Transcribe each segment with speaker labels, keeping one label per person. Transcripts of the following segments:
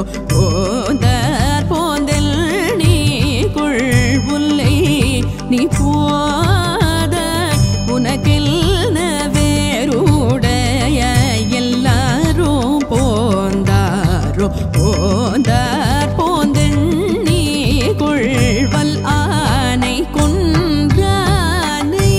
Speaker 1: போந்தாரோ போந்தார் போந்தல் நீ கொள்வுல்லை நீ போத உனக்கெல்ல வேறுடைய எல்லாரும் போந்தாரோ போந்தார் போந்தல் நீ கொள்வல் ஆனை குன்றானை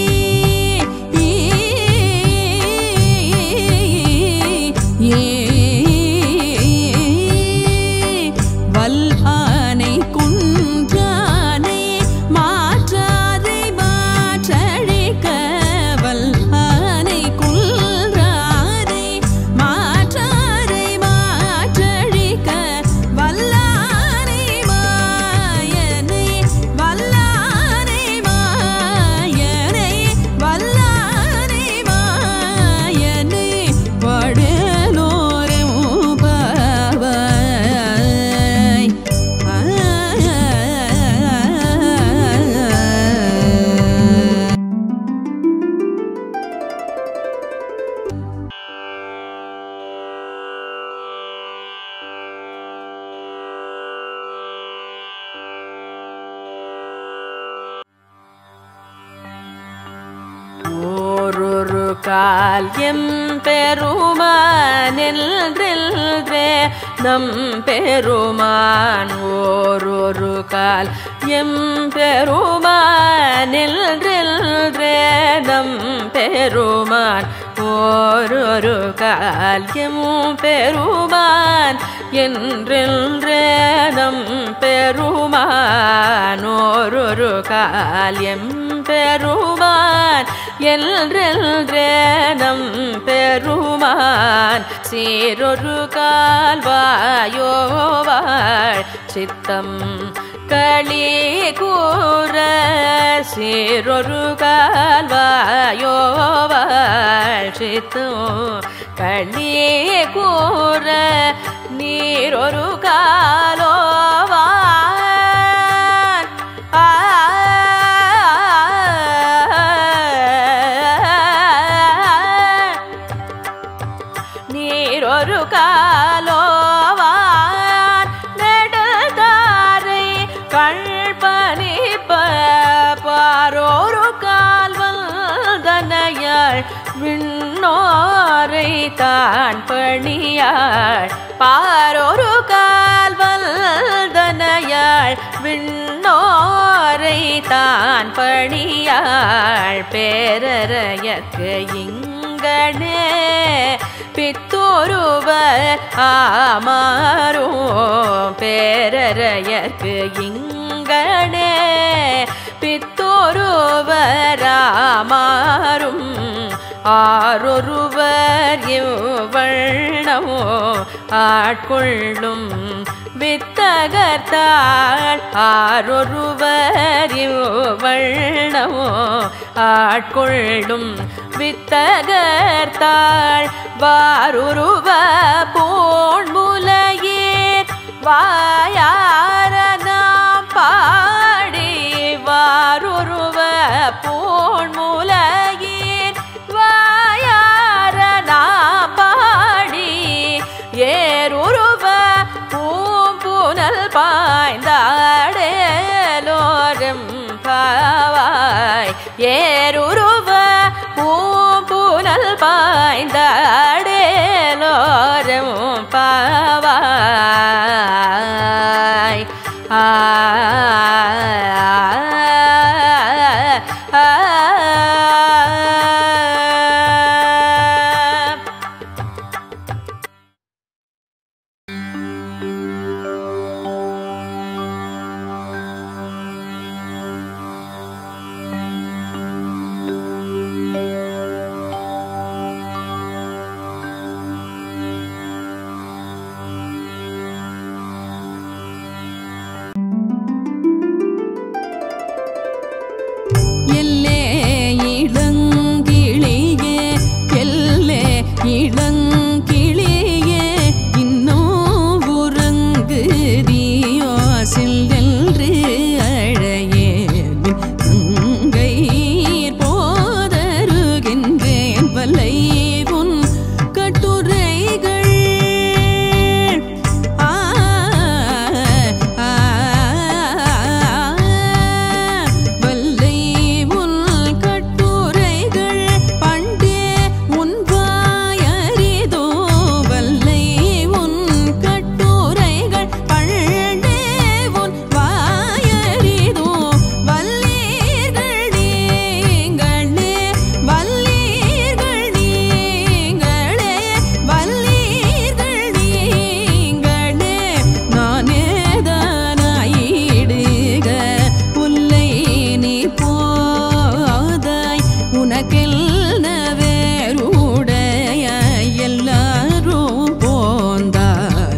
Speaker 1: வல் ஆனை குன்றானை மாற்றாதை மாற்றழிக்க வல் ஆனை குன்றாதை மாற்றாரை மாற்றழிக்க வல்லானை மாயனை வல்லானை மாயனை வல்லானை மாயனை வடலோரே பாவாய்
Speaker 2: ஓரொரு கால் எம் பெருமானென்றே நம் பெருமான் ஓரொரு கால் எம் பெருமானென்றே நம் பெருமான் ஓரொரு கால் எம் பெருமான் என்றென்றே நம் பெருமான் ஓரொரு கால் எம் பெருமான் என்றென்றே நம் பெருமான் சீரொரு கால்வாயோவாள் சித்தம் களி கூற சீரொரு கால்வாயோவாள் சித்தம் களி கூற நீரொரு காலோவான் நீரொரு காலோவான் நெடுதாரை கண்பனிப்ப பாரோரு கால்வந்தனையாள் விண்ணோரை தான் பணியாள் பாரோரு கால்வந்தனையாள் விண்ணோரை தான் பணியாள் பேரறையற்கு இங்கனே பித்தொருவர் ஆமாறும் பேரறையற்கு இங்கனே பித்தொருவர் ஆமாறும் ஆரொருவர் இவ்வண்ணமோ ஆட்கொள்ளும் வித்தகர்த்தாள் ஆரொருவர் இவ்வண்ணமோ ஆட்கொள்ளும் வித்தகர்த்தாள் வாருருவ போன்முலையீர் வாயார நாம் பாடி வாருருவ போன்முலையீர் வாயார நாம் பாடி ஏருருவ பூம்புனல் பாய்ந்தாடேலோரும் பாவாய் ஏருருவ பூம்புனல் பாய்ந்தாடேலோரும் பாவாய் ஆ ஆ, ஆ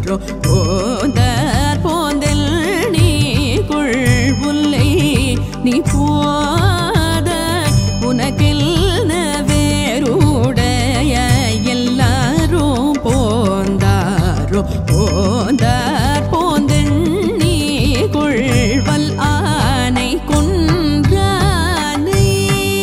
Speaker 1: போந்தாரோ போந்தார் போந்தல் நீ கொள்வுல்லை நீ போத உனக்கில் வேறுடைய எல்லாரும் போந்தாரோ போந்தார் போந்தல் நீ கொள்வல் ஆனை கொன்றானை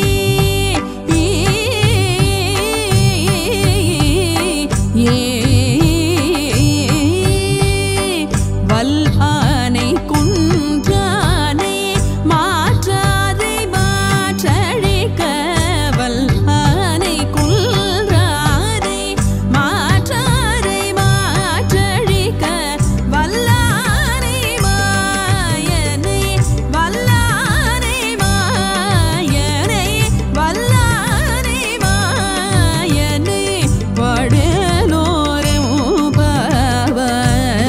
Speaker 1: வல் ஆனை குன்றானை மாற்றாதை மாற்றழிக்க வல் ஆனை குன்றானை மாற்றாரை மாற்றழிக்க வல்லானை மாயனை வல்லானை மாயனை வல்லானை மாயனை வடலோரே பாவாய்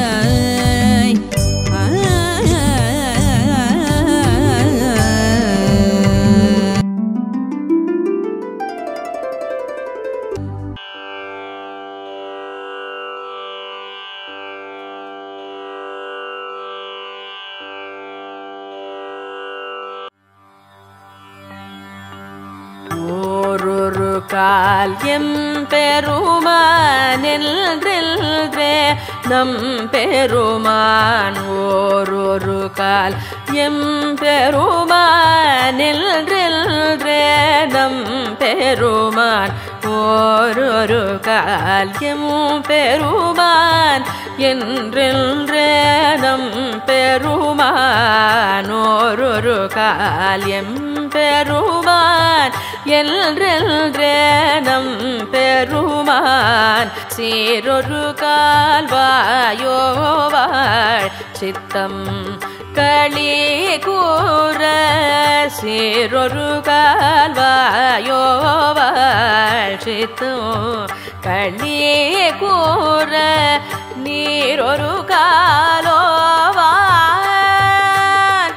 Speaker 2: ஓரொரு கால் எம் பெருமானில்றே நம் பெருமான் ஓரொரு கால் எம் பெருமானில்றே நம் பெருமான் ஓரொரு கால் எம் பெருமான் என்றென்றே நம் பெருமான் ஓரொரு கால் எம் பெருமான் என்றென்றே நம் பெருமான் சீரொரு கால்வாயோவாள் சித்தம் களி கூற சீரொரு கால்வாயோவாள் சித்தம் களி கூற நீரொரு காலோவான்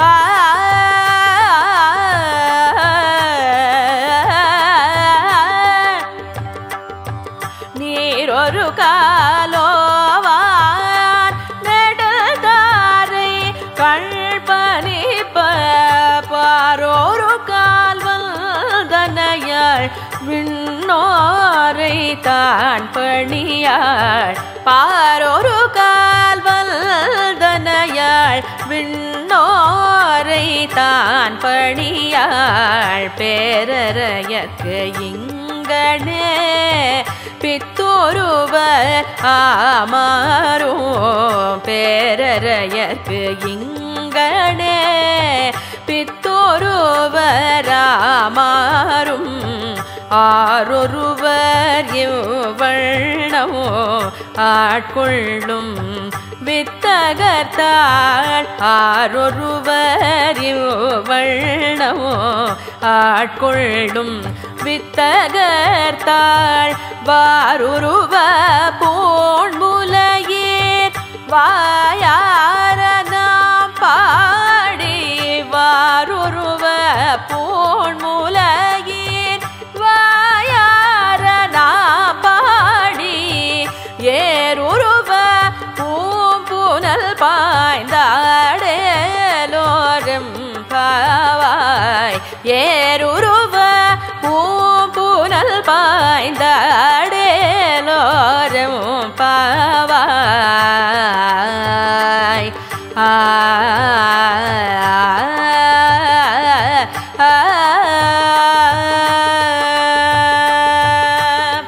Speaker 2: நீரொரு காலோவான் நெடுதாரை கழ்பனிப்ப பாரோரு கால்வல் தனையாள் விண்ணோரை தான் பணியாள் பாரோரு கால்வல் தனையாள் விண்ணோரை தான் பணியாள் பேரறையற்கு இங்கனே பித்தொருவர் ஆமாறும் பேரறையற்கு இங்கனே பித்தொருவர் ஆமாறும் ஆரொருவர் இவ்வண்ணமோ ஆட்கொள்ளும் வித்தகர்த்தாள் ஆரொருவர் இவ்வண்ணமோ ஆட்கொள்ளும் வித்தகர்த்தாள் வாருருவ போன்முலையீர் வாயார நாம் பாடி வாருருவ போன்முலையீர் வாயார நாம் பாடி ஏருருவ பூம்புனல் பாய்ந்தாடேலோரம் பாவாய் ஏருருவ பூம்புனல் பாய்ந்தாடேலோரம் பாவாய் ஆ ஆ ஆ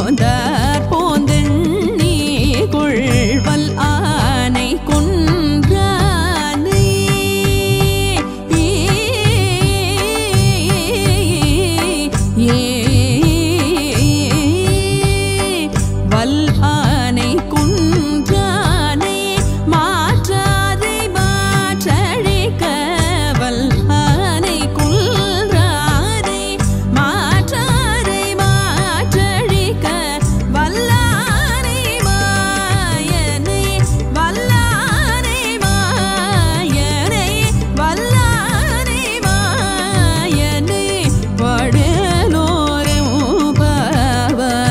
Speaker 1: போந்தார் போந்தெண்ணி கொள்வல் ஆனை கொன்றானை வல்ஆனை குன்றானை மாற்றாதை மாற்றழிக்க வல்ஆனை குன்றாதை மாற்றாரை மாற்றழிக்க வல்லானை மாயனை வல்லானை மாயனை வல்லானை மாயனை வடலோரே பாவாய்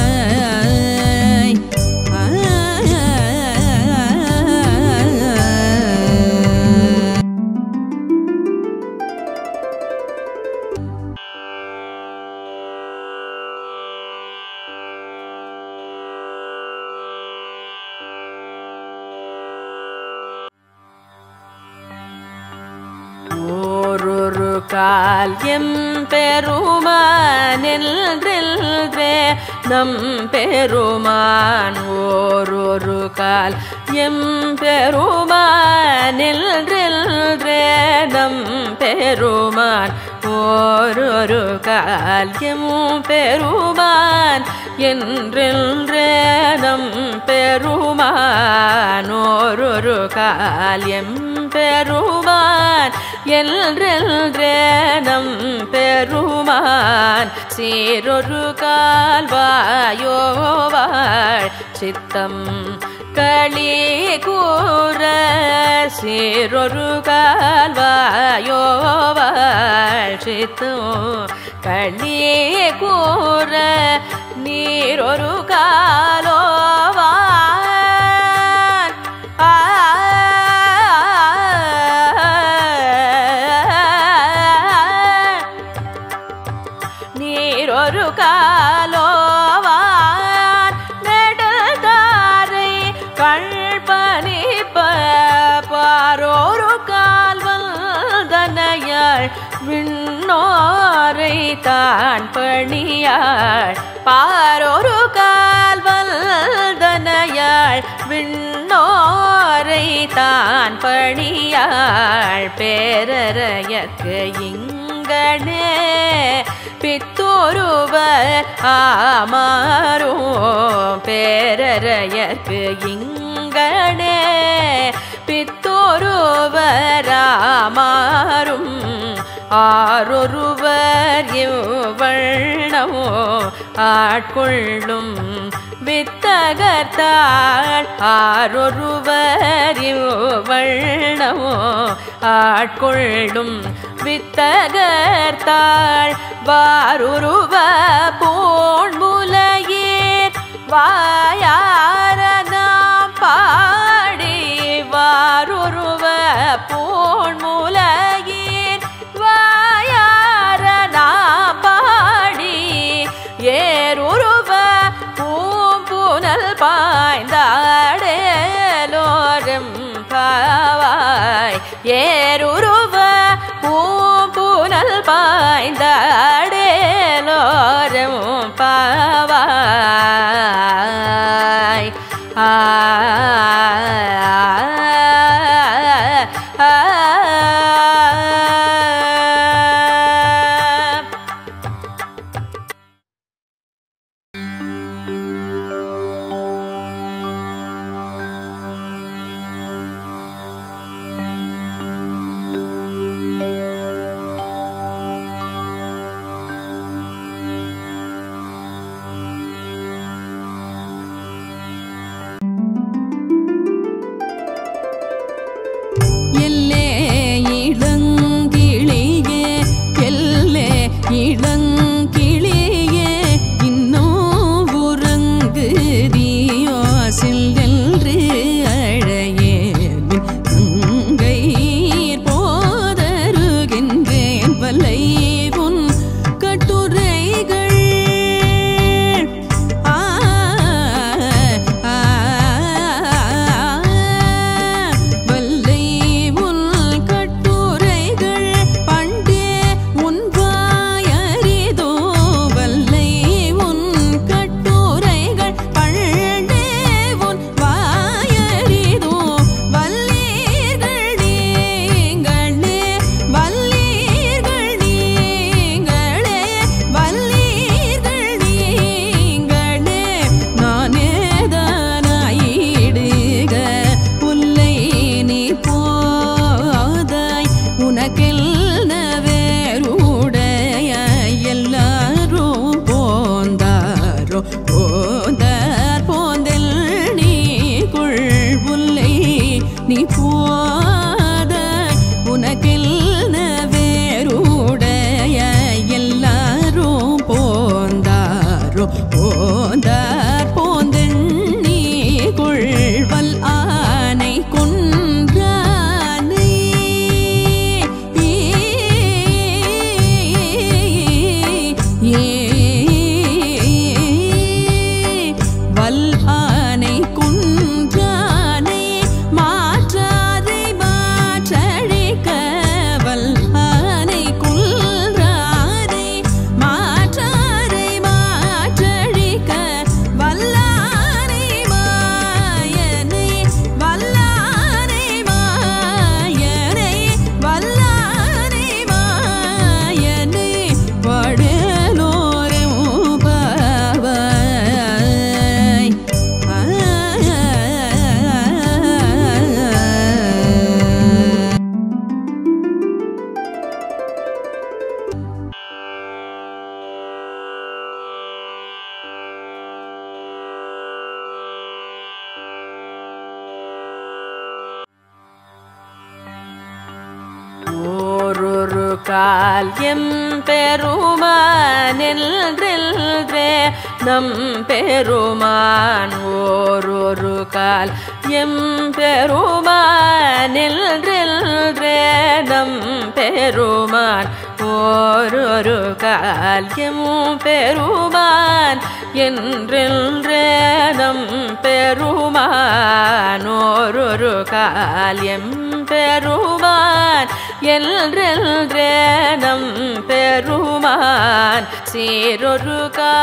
Speaker 2: ஓரொரு கால் எம் பெருமானில்றே நம் பெருமான் ஓரொரு கால் எம் பெருமானில்றே நம் பெருமான் ஓரொரு கால் எம் பெருமான் என்றென்றே நம் பெருமான் ஓரொரு கால் எம் பெருமான் என்றென்றே நம் பெருமான் சீரொரு கால்வாயோவாள் சித்தம் களி கூற சீரொரு கால்வாயோவாள் சித்தம் களி கூற நீரொரு காலோவான் நீரொரு காலோவான் நெடுதாரை கண்பணிப்ப பாரோரு கால்வந்தனையாள் விண்ணோரை தான் பணியாள் பாரோரு கால்வந்தனையாள் விண்ணோரை தான் பணியாள் பேரறையற்கு இங்கனே பித்தோருவ ஆமாரோ பேரறையற்கு இங்கனே பித்தோருவராமாரும் ஆரொருவர் இவ்வண்ணமோ ஆட்கொள்ளும் வித்தகர்த்தாள் ஆரொருவர் இவ்வண்ணமோ ஆட்கொள்ளும் வித்தகர்த்தாள் வாருருவ போன்முலையீர் வாயார நாம் பாடி வாருருவ போன்முலையீர் வாயார நாம் பாடி ஏருருவ பூம்புனல் பாய்ந்தாடேலோரம் பாவாய் ஏருருவ பூம்புனல் பாய்ந்தாடேலோரம் பாவாய் ஆ ஓரொரு கால் எம் பெருமானென்றே நம் பெருமான் ஓரொரு கால் எம் பெருமானென்றே நம் பெருமான் ஓரொரு கால் எம் பெருமான் என்றென்றே நம் பெருமான் ஓரொரு கால் எம் பெருமான் என்றென்றே நம் பெருமான் சீரொரு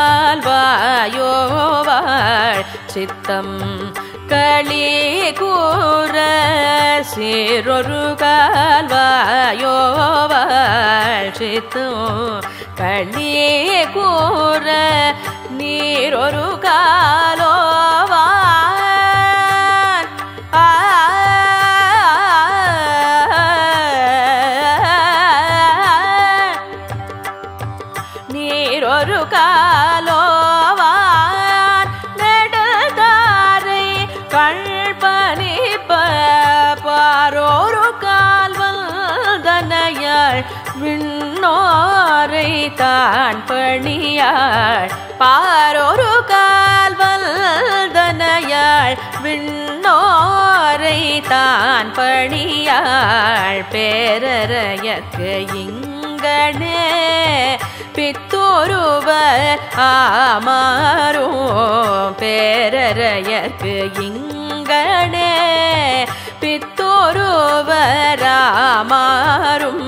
Speaker 2: கால்வாயோவாள் சித்தம் களி கூற சீரொரு கால்வாயோவாள் சித்தம் களி கூற நீரொரு காலோவான் ஆ நீரொரு காலோவான் நெடுதாரை கழ்பனிப்ப பாரோரு கால்வல் தனையாள் விண்ணோரை தான் பணியாள் பாரோரு கால்வல் தனையாள் விண்ணோரை தான் பணியாள் பேரறையக்கு இங்கனே பித்தொருவர் ஆமாறும் பேரறையற்கு இங்கனே பித்தொருவர் ஆமாறும்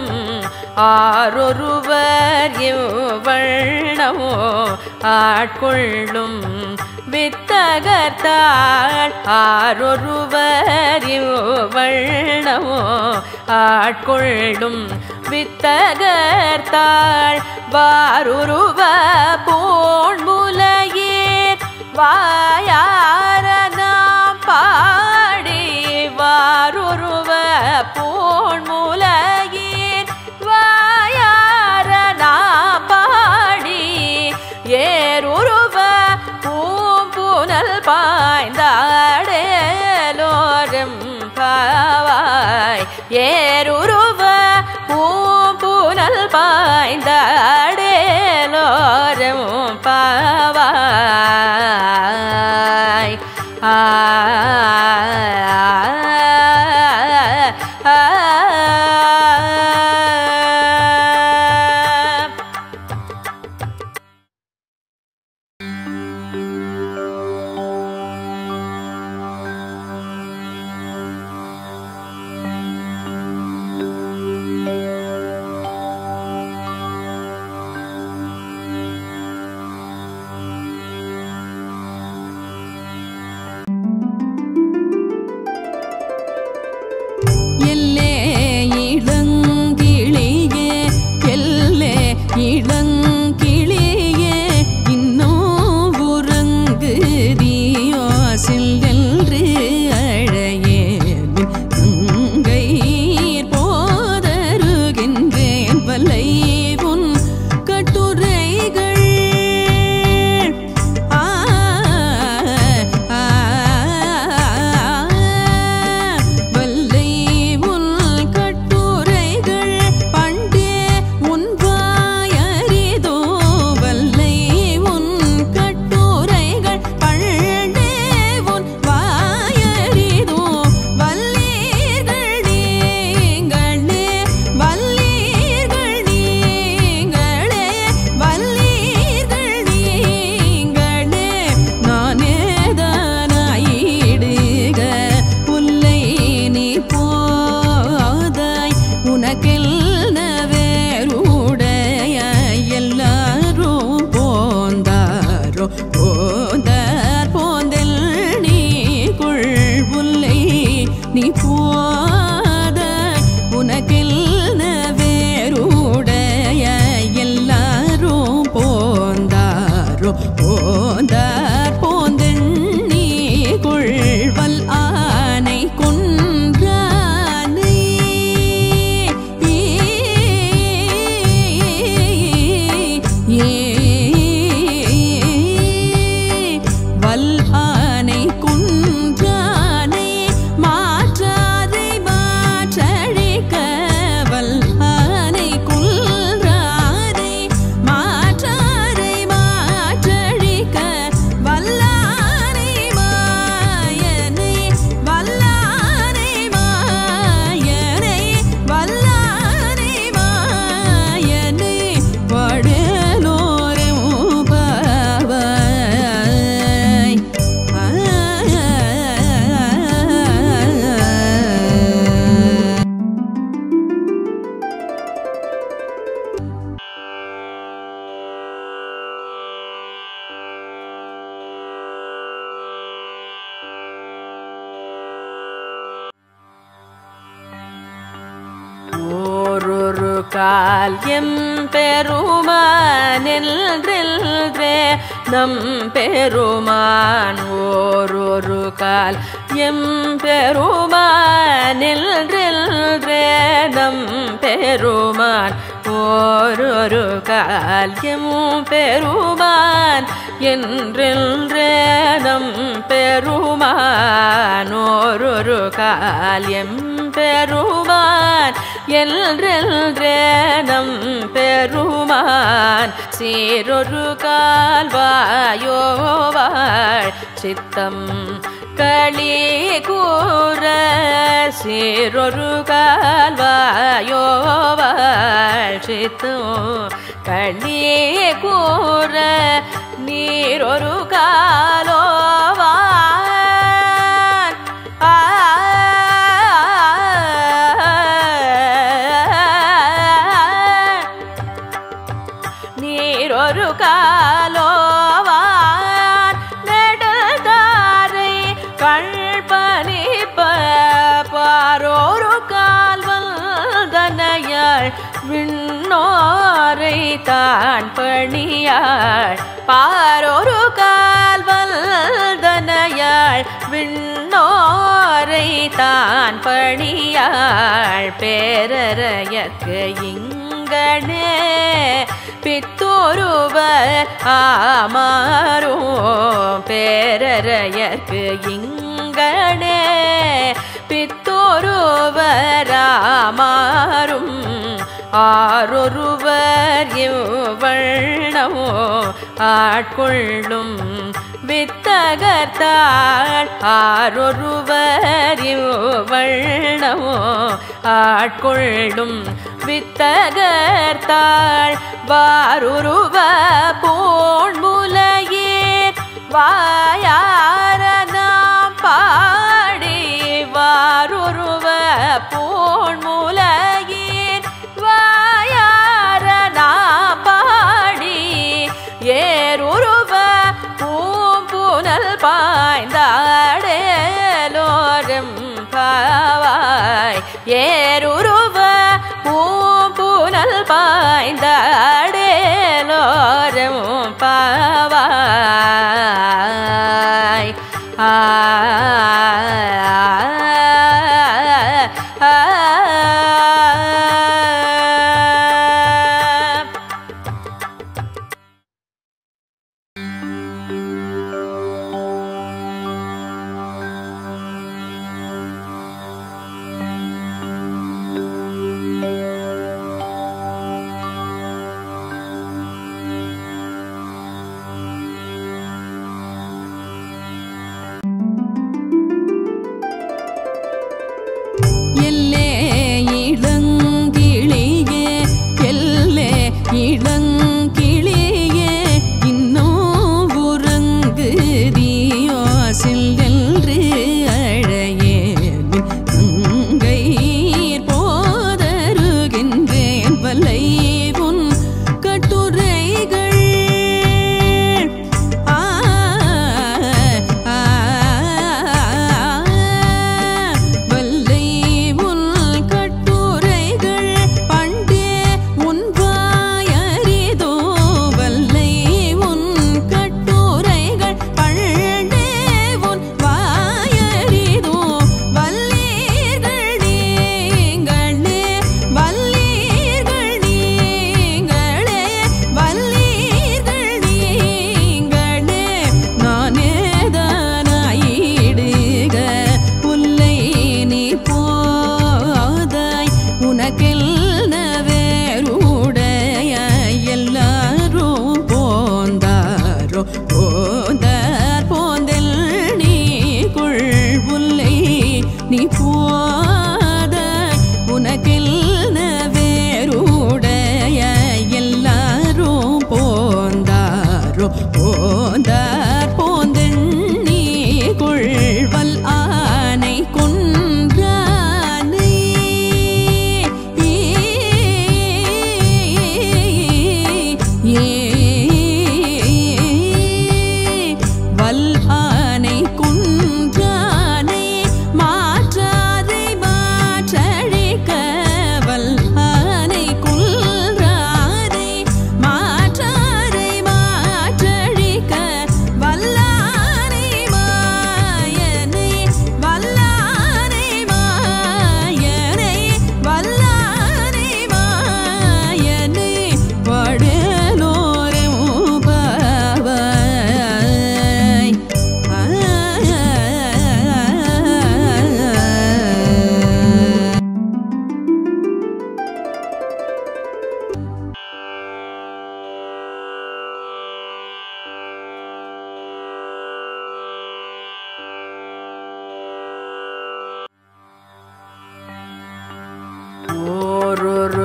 Speaker 2: ஆரொருவர் இவ்வண்ணமோ ஆட்கொள்ளும் வித்தகர்த்தாள் ஆரொருவர் இவ்வண்ணமோ ஆட்கொள்ளும் வித்தகர்த்தாள் வாருருவ போன்முலையீர் வாயார நாம் பாடி வாருருவ போன்முலையீர் வாயார நாம் பாடி ஏருருவ பூம்புனல் பாய்ந்தாடேலோரம் பாவாய் ஏருருவ பூம்புனல் பாய்ந்தாடேலோரம் பாவாய் ஆ ஆ ஆ
Speaker 1: எல்லே இளங்கிளியே எல்லே இளங்கிளியே இன்னும் உறங்குதியோ சில்லென்று அழையேன் கங்கை போதருகின்றேன் வல்லை உன் கட்டுரைகள் ஆ ஆ வல்லை உன் கட்டுரைகள் பண்டே உன் வாயறிதோ வல்லை உன் கட்டுரைகள் பண்டே உன் வாயறிதோ வல்லீர்கள் நீங்களே வல்லீர்கள் நீங்களே வல்லீர்கள் நீங்களே நானேதானாயிடுக புல்லை நீ போதாய் உனக்கெல்ல வேறுடைய எல்லாரும் போந்தாரோ போந்தார் போந்தெல் நீ குள் புல்லை நீ போதாய் உனக்கெல்ல வேறுடைய எல்லாரும் போந்தாரோ போந்தார் போந்தெண்ணி கொள்வல் ஆனை குன்றானை வல் ஆனை குன்றானை மாற்றார்
Speaker 2: கால் எம் பெருமானில்றில்றே நம் பெருமான் ஓரொரு கால் எம் பெருமானில்றில்றே நம் பெருமான் ஓரொரு கால் எம் பெருமான் என்றென்றே நம் பெருமான் ஓரொரு கால் எம் பெருமான் என்றென்றே நம் பெருமான் சீரொரு கால்வாயோவாள் சித்தம் களி கூற சீரொரு கால்வாயோவாள் சித்தம் களி கூற நீரொரு காலோவான் ஆ நீரொரு காலோவான் நெடுதாரை கழ்பனிப்ப பாரோரு கால்வந்தனையாள் விண்ணோரை தான் பணியாள் பாரோரு கால்வந்தனையாள் விண்ணோரை தான் பணியாள் பேரறையற்கு இங்கனே பித்தொருவர் ஆமாரும் பேரறையற்கு இங்கனே பித்தொருவர் ஆமாரும் ஆரொருவர் இவ்வண்ணமோ ஆட்கொள்ளும் வித்தகர்த்தாள் ஆரொருவர் இவ்வண்ணமோ ஆட்கொள்ளும் வித்தகர்த்தாள் வாருருவ போன்முலையீர் வாயார நாம் பாடி வாருருவ போன்முலையீர் வாயார நாம் பாடி ஏருருவ பூம்புனல் பாய்ந்தாடேலோரம் பாவாய் ஏருருவ பூம்புனல் பாய்ந்தாடேலோரம் பாவாய் ஆ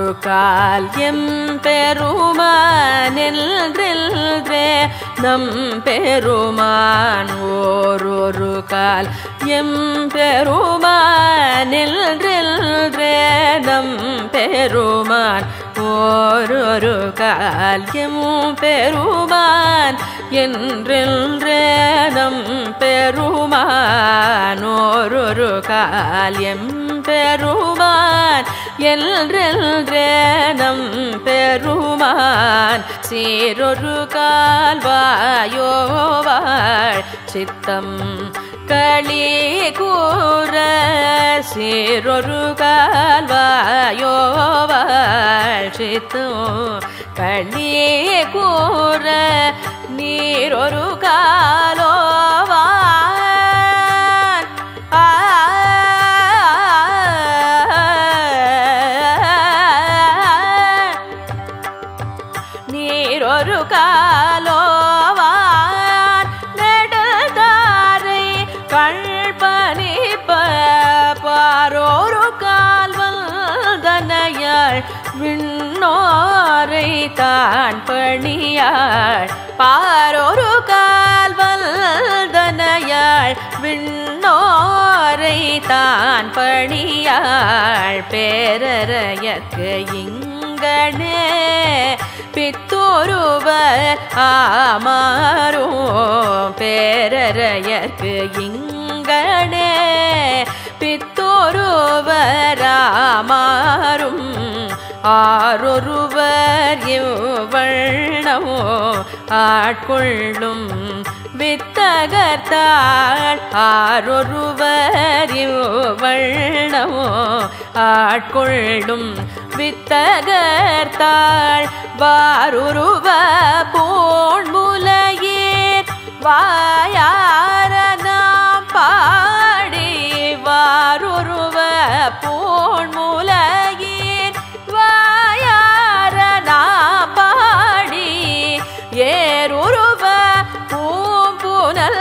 Speaker 2: கால் எம் பெருமானென்றே நம் பெருமான் ஓரொரு கால் எம் பெருமானென்றே நம் பெருமான் ஓரொரு கால் எம் பெருமான் என்றென்றே நம் பெருமான் ஓரொரு கால் எம் பெருமான் என்றென்றே நம் பெருமான் சீரொரு கால்வாயோவாள் சித்தம் களி கூற சீரொரு கால்வாயோவாள் சித்தம் களி கூற நீரொரு காலோவான் நீரொரு காலோவான் நெடுதாரை கண்பனிப்ப பாரோரு கால்வந்தனையாள் விண்ணோரை தான் பணியாள் பாரோரு கால்வந்தனையாள் விண்ணோரை தான் பணியாள் பேரறையற்கு இங்கனே பித்தொருவர் ஆமாறும் பேரறையற்கு இங்கனே பித்தொருவர் ஆமாறும் ஆரொருவர் இவ்வண்ணமோ ஆட்கொள்ளும் வித்தகர்த்தாள் ஆரொருவர் இவ்வண்ணமோ ஆட்கொள்ளும் வித்தகர்த்தாள் வாருருவ போன்முலையீர் வாயார நாம் பாடி வாருருவ போன்முலையீர் வாயார நாம் பாடி ஏருருவ பூம்புனல்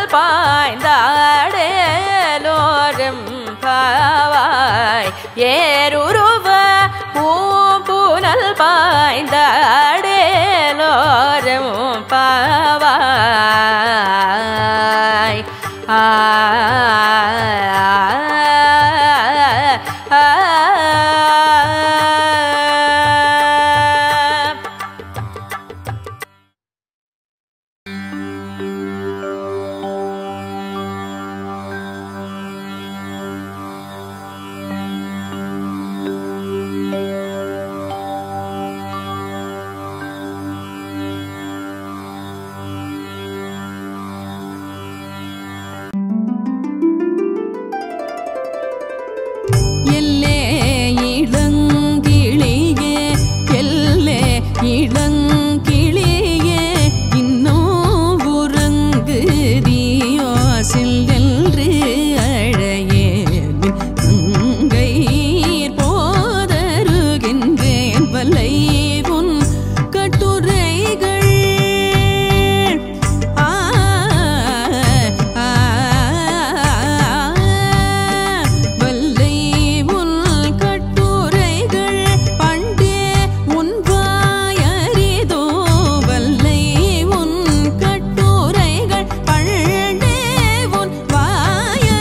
Speaker 2: பாய்ந்தாடேலோரும் பாவாய் ஏருருவ பூம்புனல் பாய்ந்தாடேலோரும் பாவாய் ஆ ஆ, ஆ
Speaker 1: எல்லே இளங்கிளியே எல்லே இளங்கிளியே இன்னும் உறங்குதியோ சில்லென்று அழையேன் கங்கை போதருகின்றேன் வல்லை உன் கட்டுரைகள் ஆ ஆ வல்லை உன் கட்டுரைகள் பண்டே உன் வாயறிதோ வல்லை உன் கட்டுரைகள் பண்டே உன் வாயறிதோ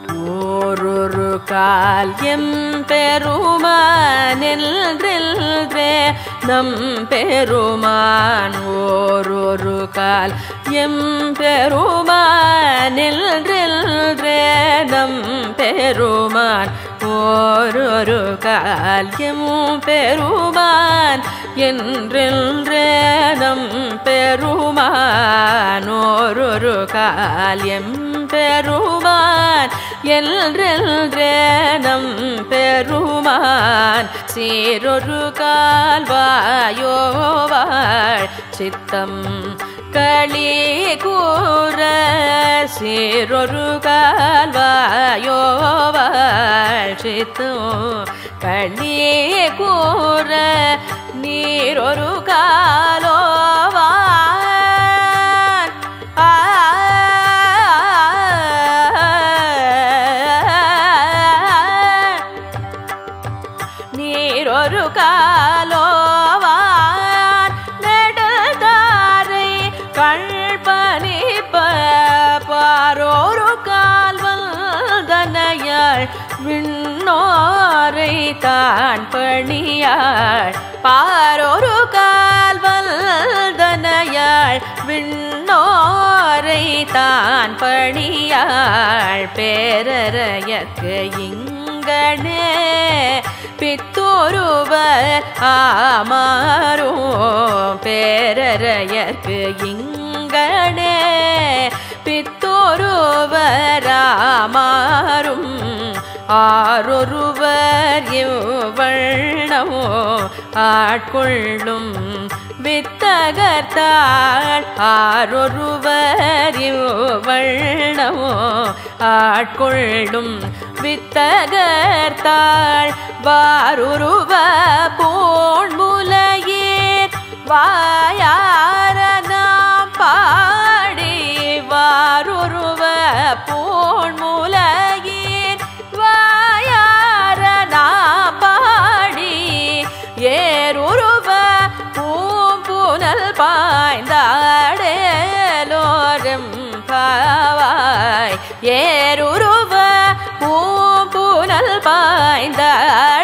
Speaker 2: ஓரொரு கால் எம் பெருமானென்றே நம் பெருமான் ஓரொரு கால் எம் பெருமானென்றே நம் பெருமான் ஓரொரு கால் எம் பெருமான் என்றென்றே நம் பெருமான் ஓரொரு கால் எம் பெருமான் என்றென்றே நம் பெருமான் சீரொரு கால்வாயோவாள் சித்தம் களி கூற சீரொரு கால்வாயோவாள் சித்தம் களி கூற நீரொரு காலோவான் ஆ நீரொரு காலோவான் நெடுதாரை கழ்பனிப்ப பாரோரு கால்வல் தனையாள் விண்ணோரை தான் பணியாள் பாரோரு கால்வல் தனையாள் விண்ணோரை தான் பணியாள் பேரறையற்கு இங்கனே பித்தொருவர் ஆமாறும் பேரறையற்கு இங்கனே பித்தொருவர் ஆமாறும் ஆரொருவர் இவ்வண்ணமோ ஆட்கொள்ளும் வித்தகர்த்தாள் ஆரொருவர் இவ்வண்ணமோ ஆட்கொள்ளும் வித்தகர்த்தாள் வாருருவ போன்முலையீர் வாயார நாம் பாடி வாருருவ போன்முலையீர் வாயார நாம் பாடி ஏருருவ பூம்புனல் பாய்ந்தாடேலோரம் பாவாய் ஏருருவ பூம்புனல் பாய்ந்தாடேலோரம்